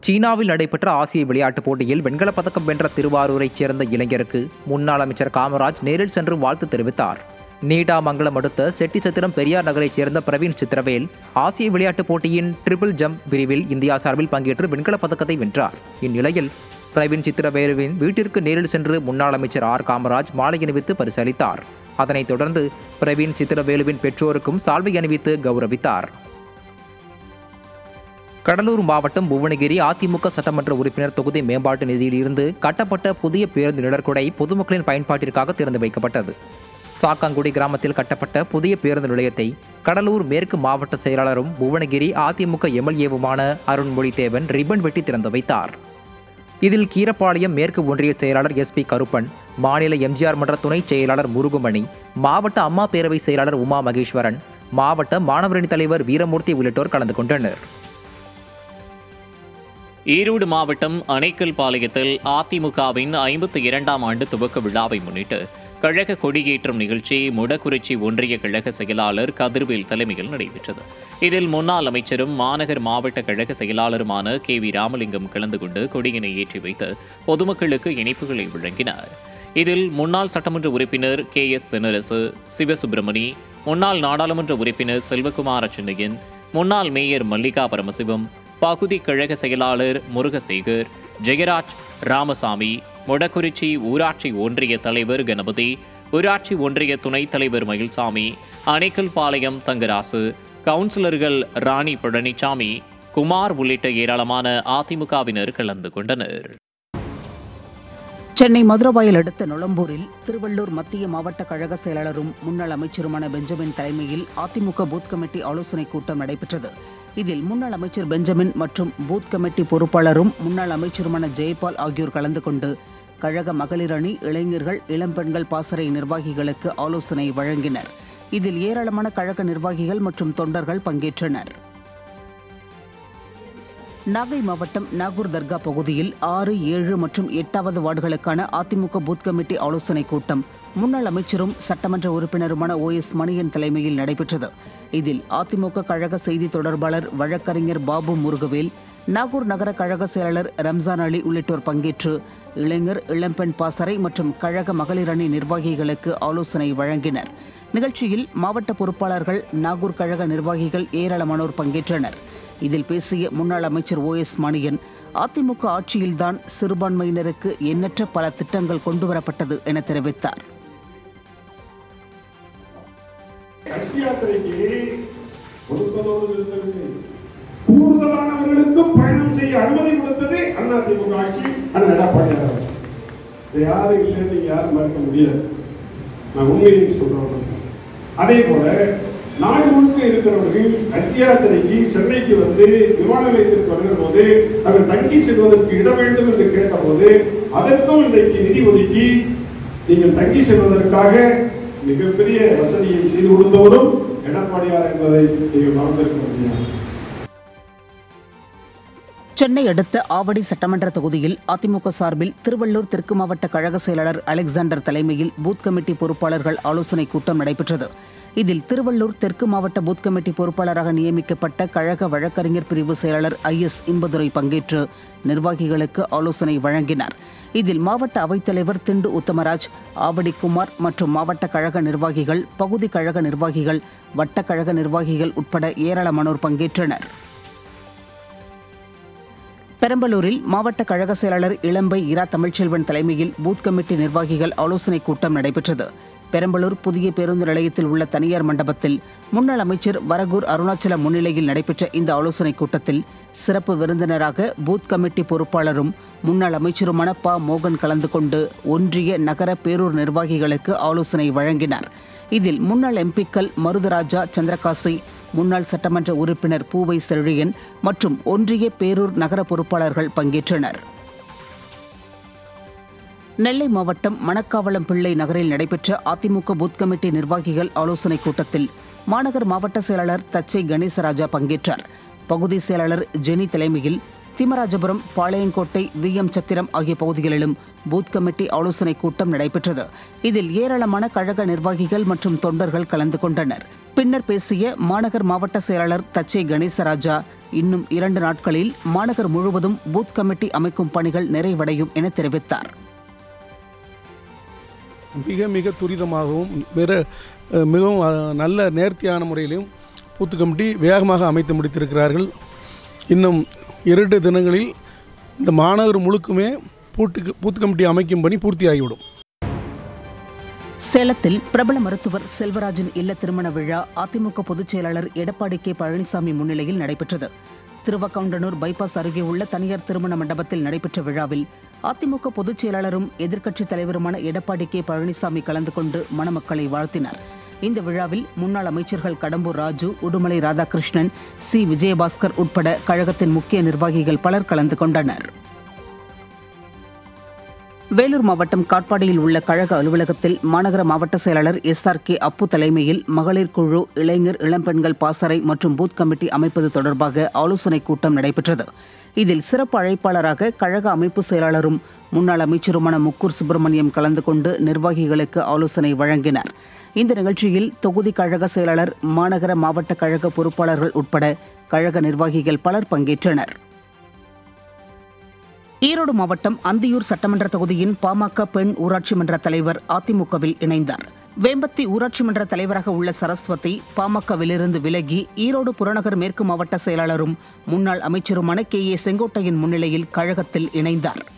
சீனாவில் நடைபெற்ற ஆசிய விளையாட்டுப் போட்டியில் வெண்கலப் பதக்கம் வென்ற திருவாரூரைச் சேர்ந்த இளைஞருக்கு முன்னாள் அமைச்சர் காமராஜ் நேரில் சென்று வாழ்த்து தெரிவித்தார் நீடாமங்கலம் அடுத்த செட்டிச்சத்திரம் பெரியார் நகரைச் சேர்ந்த பிரவீன் சித்திரவேல் ஆசிய விளையாட்டுப் போட்டியின் ட்ரிபிள் ஜம்ப் பிரிவில் இந்தியா சார்பில் பங்கேற்று வெண்கலப் பதக்கத்தை வென்றார் இந்நிலையில் பிரவீன் சித்திரவேலுவின் வீட்டிற்கு நேரில் சென்று முன்னாள் அமைச்சர் ஆர் காமராஜ் மாலை அணிவித்து பரிசளித்தார் அதனைத் தொடர்ந்து பிரவீன் சித்திரவேலுவின் பெற்றோருக்கும் சால்வை அணிவித்து கௌரவித்தார் கடலூர் மாவட்டம் புவனகிரி அதிமுக சட்டமன்ற உறுப்பினர் தொகுதி மேம்பாட்டு நிதியிலிருந்து கட்டப்பட்ட புதிய பேருந்து நிழற்குடை பொதுமக்களின் பயன்பாட்டிற்காக திறந்து வைக்கப்பட்டது சாக்காங்குடி கிராமத்தில் கட்டப்பட்ட புதிய பேருந்து நிலையத்தை கடலூர் மேற்கு மாவட்ட செயலாளரும் புவனகிரி அதிமுக எம்எல்ஏவுமான அருண்மொழிதேவன் ரிப்பன் வெட்டி திறந்து வைத்தார் இதில் கீரப்பாளையம் மேற்கு ஒன்றிய செயலாளர் எஸ் பி கருப்பன் மாநில எம்ஜிஆர் மன்ற துணை செயலாளர் முருகுமணி மாவட்ட அம்மா பேரவை செயலாளர் உமா மகேஸ்வரன் மாவட்ட மாணவரணி தலைவர் வீரமூர்த்தி உள்ளிட்டோர் கலந்து கொண்டனர் ஈரோடு மாவட்டம் அணைக்கல் பாளையத்தில் அதிமுகவின் ஐம்பத்தி இரண்டாம் ஆண்டு துவக்க விழாவை முன்னிட்டு கழக கொடியேற்றும் நிகழ்ச்சி முடக்குறிச்சி ஒன்றிய கழக செயலாளர் கதிர்வேல் தலைமையில் நடைபெற்றது இதில் முன்னாள் அமைச்சரும் மாநகர் மாவட்ட கழக செயலாளருமான கே வி ராமலிங்கம் கலந்து கொண்டு கொடியினை ஏற்றி வைத்து பொதுமக்களுக்கு இணைப்புகளை வழங்கினார் இதில் முன்னாள் சட்டமன்ற உறுப்பினர் கே எஸ் தென்னரசு சிவசுப்பிரமணி முன்னாள் நாடாளுமன்ற உறுப்பினர் செல்வகுமார சின்னையன் முன்னாள் மேயர் மல்லிகா பரமசிவம் பகுதி கழக செயலாளர் முருகசேகர் ஜெயராஜ் ராமசாமி மொடக்குறிச்சி ஊராட்சி ஒன்றிய தலைவர் கணபதி ஊராட்சி ஒன்றிய துணைத் தலைவர் மயில்சாமி அணைக்கல் பாளையம் தங்கராசு கவுன்சிலர்கள் ராணி பழனிசாமி குமார் உள்ளிட்ட ஏராளமான அதிமுகவினர் கலந்து கொண்டனர் சென்னை மதுரவாயல் அடுத்த நொளம்பூரில் திருவள்ளூர் மத்திய மாவட்ட கழக செயலாளரும் முன்னாள் அமைச்சருமான பெஞ்சமின் தலைமையில் அதிமுக பூத் கமிட்டி ஆலோசனைக் கூட்டம் நடைபெற்றது இதில் முன்னாள் அமைச்சர் பெஞ்சமின் மற்றும் பூத் கமிட்டி பொறுப்பாளரும் முன்னாள் அமைச்சருமான ஜெயபால் ஆகியோர் கலந்து கொண்டு கழக மகளிர் அணி இளைஞர்கள் இளம்பெண்கள் பாசறை நிர்வாகிகளுக்கு ஆலோசனை வழங்கினர் இதில் ஏராளமான கழக நிர்வாகிகள் மற்றும் தொண்டர்கள் பங்கேற்றனர் நாகை மாவட்டம் நாகூர் தர்கா பகுதியில் ஆறு ஏழு மற்றும் எட்டாவது வார்டுகளுக்கான அதிமுக பூத் கமிட்டி ஆலோசனைக் கூட்டம் முன்னாள் அமைச்சரும் சட்டமன்ற உறுப்பினருமான ஓ எஸ் மணியன் தலைமையில் நடைபெற்றது இதில் அதிமுக கழக செய்தி தொடர்பாளர் வழக்கறிஞர் பாபு முருகவேல் நாகூர் நகர கழக செயலாளர் ரம்ஜான் அலி உள்ளிட்டோர் பங்கேற்று இளைஞர் இளம்பெண் பாசறை மற்றும் கழக மகளிர் அணி நிர்வாகிகளுக்கு ஆலோசனை வழங்கினர் நிகழ்ச்சியில் மாவட்ட பொறுப்பாளர்கள் நாகூர் கழக நிர்வாகிகள் ஏராளமானோர் பங்கேற்றனர் இதில் பேசிய முன்னாள் அமைச்சர் ஓ எஸ் மணியன் அதிமுக ஆட்சியில்தான் சிறுபான்மையினருக்கு எண்ணற்ற பல திட்டங்கள் கொண்டுவரப்பட்டது என தெரிவித்தார் கட்சி யாத்திரைக்கு ஒதுக்கதோடு நிறுத்தவில்லை கூடுதலானவர்களுக்கும் பயணம் செய்ய அனுமதி கொடுத்தது அண்ணா திமுக ஆட்சி அண்ணன் எடப்பாடியார் அவர்கள். இதை யாரும் இல்லைன்னு நீங்க யாரும் மறுக்க முடியாது நான் உண்மையை சொல்றேன் அதே போல நாடு முழுக்க இருக்கிறவர்கள் கட்சி யாத்திரைக்கு சென்னைக்கு வந்து விமான நிலையத்திற்கு வருகிற போது அவர்கள் தங்கி செல்வதற்கு இட வேண்டும் என்று கேட்டபோது அதற்கும் இன்றைக்கு நிதி ஒதுக்கி நீங்கள் தங்கி செல்வதற்காக மிகப்பெரிய வசதியை செய்து கொடுத்தவரும் எடப்பாடியார் என்பதை நீங்கள் மறந்திருக்க முடியாது சென்னை அடுத்த ஆவடி சட்டமன்ற தொகுதியில் அதிமுக சார்பில் திருவள்ளூர் தெற்கு மாவட்ட கழக செயலாளர் அலெக்சாண்டர் தலைமையில் பூத் கமிட்டி பொறுப்பாளர்கள் ஆலோசனைக் கூட்டம் நடைபெற்றது இதில் திருவள்ளூர் தெற்கு மாவட்ட பூத் கமிட்டி பொறுப்பாளராக நியமிக்கப்பட்ட கழக வழக்கறிஞர் பிரிவு செயலாளர் ஐ எஸ் இன்பதுரை பங்கேற்று நிர்வாகிகளுக்கு ஆலோசனை வழங்கினார் இதில் மாவட்ட அவைத்தலைவர் திண்டு உத்தமராஜ் ஆவடி குமார் மற்றும் மாவட்ட கழக நிர்வாகிகள் பகுதி கழக நிர்வாகிகள் வட்டக்கழக நிர்வாகிகள் உட்பட ஏராளமானோர் பங்கேற்றனர் பெரம்பலூரில் மாவட்ட கழக செயலாளர் இளம்பை இரா தமிழ்ச்செல்வன் தலைமையில் பூத் கமிட்டி நிர்வாகிகள் ஆலோசனைக் கூட்டம் நடைபெற்றது பெரம்பலூர் புதிய பேருந்து நிலையத்தில் உள்ள தனியார் மண்டபத்தில் முன்னாள் அமைச்சர் வரகூர் அருணாச்சலம் முன்னிலையில் நடைபெற்ற இந்த ஆலோசனைக் கூட்டத்தில் சிறப்பு விருந்தினராக பூத் கமிட்டி பொறுப்பாளரும் முன்னாள் அமைச்சருமான ப மோகன் கலந்து கொண்டு ஒன்றிய நகர பேரூர் நிர்வாகிகளுக்கு ஆலோசனை வழங்கினார் இதில் முன்னாள் எம்பிக்கள் மருதராஜா சந்திரகாசி முன்னாள் சட்டமன்ற உறுப்பினர் பூவை செழியன் மற்றும் ஒன்றிய பேரூர் நகர பொறுப்பாளர்கள் பங்கேற்றனர் நெல்லை மாவட்டம் மணக்காவளம் பிள்ளை நகரில் நடைபெற்ற அதிமுக பூத் கமிட்டி நிர்வாகிகள் ஆலோசனைக் கூட்டத்தில் மாநகர் மாவட்ட செயலாளர் தச்சை கணேசராஜா பங்கேற்றார் பகுதி செயலாளர் ஜெனி தலைமையில் திமராஜபுரம் பாளையங்கோட்டை வி எம் சத்திரம் ஆகிய பகுதிகளிலும் பூத் கமிட்டி ஆலோசனைக் கூட்டம் நடைபெற்றது இதில் ஏராளமான கழக நிர்வாகிகள் மற்றும் தொண்டர்கள் கலந்து கொண்டனர் பின்னர் பேசிய மாநகர் மாவட்ட செயலாளர் தச்சை கணேசராஜா இன்னும் இரண்டு நாட்களில் மாநகர் முழுவதும் பூத் கமிட்டி அமைக்கும் பணிகள் நிறைவடையும் என தெரிவித்தார் மிக மிக துரிதமாகவும் வேற அஹ், மிகவும் அஹ், நல்ல நேர்த்தியான முறையிலும் பூத்து கமிட்டி வேகமாக அமைத்து முடித்திருக்கிறார்கள் இன்னும் இரண்டு தினங்களில் இந்த மாநகர் முழுக்குமே பூட்டு பூத்து கமிட்டி அமைக்கும் பணி பூர்த்தியாகிவிடும் சேலத்தில் பிரபல மருத்துவர் செல்வராஜின் இல்ல திருமண விழா அதிமுக பொதுச் செயலாளர் எடப்பாடி கே பழனிசாமி முன்னிலையில் நடைபெற்றது திருவக்கவுண்டனூர் பைபாஸ் அருகே உள்ள தனியார் திருமண மண்டபத்தில் நடைபெற்ற விழாவில் அதிமுக பொதுச் செயலாளரும் எதிர்க்கட்சித் தலைவருமான எடப்பாடி கே பழனிசாமி கலந்து கொண்டு மணமக்களை வாழ்த்தினார் இந்த விழாவில் முன்னாள் அமைச்சர்கள் கடம்பூர் ராஜு உடுமலை ராதாகிருஷ்ணன் சி விஜயபாஸ்கர் உட்பட கழகத்தின் முக்கிய நிர்வாகிகள் பலர் கலந்து கொண்டனர் வேலூர் மாவட்டம் காட்பாடியில் உள்ள கழக அலுவலகத்தில் மாநகர மாவட்ட செயலாளர் எஸ் ஆர் கே அப்பு தலைமையில் மகளிர் குழு இளைஞர் இளம்பெண்கள் பாசறை மற்றும் பூத் கமிட்டி அமைப்பது தொடர்பாக ஆலோசனைக் கூட்டம் நடைபெற்றது இதில் சிறப்பு அழைப்பாளராக கழக அமைப்பு செயலாளரும் முன்னாள் அமைச்சருமான முக்கூர் சுப்பிரமணியம் கலந்து கொண்டு நிர்வாகிகளுக்கு ஆலோசனை வழங்கினார் இந்த நிகழ்ச்சியில் தொகுதி கழக செயலாளர் மாநகர மாவட்ட கழக பொறுப்பாளர்கள் உட்பட கழக நிர்வாகிகள் பலர் பங்கேற்றனர் ஈரோடு மாவட்டம் அந்தியூர் சட்டமன்ற தொகுதியின் பாமக பெண் ஊராட்சி மன்ற தலைவர் அதிமுகவில் இணைந்தார் வேம்பத்தி ஊராட்சி மன்ற தலைவராக உள்ள சரஸ்வதி பாமகவிலிருந்து விலகி ஈரோடு புறநகர் மேற்கு மாவட்ட செயலாளரும் முன்னாள் அமைச்சருமான கே ஏ செங்கோட்டையன் முன்னிலையில் கழகத்தில் இணைந்தார்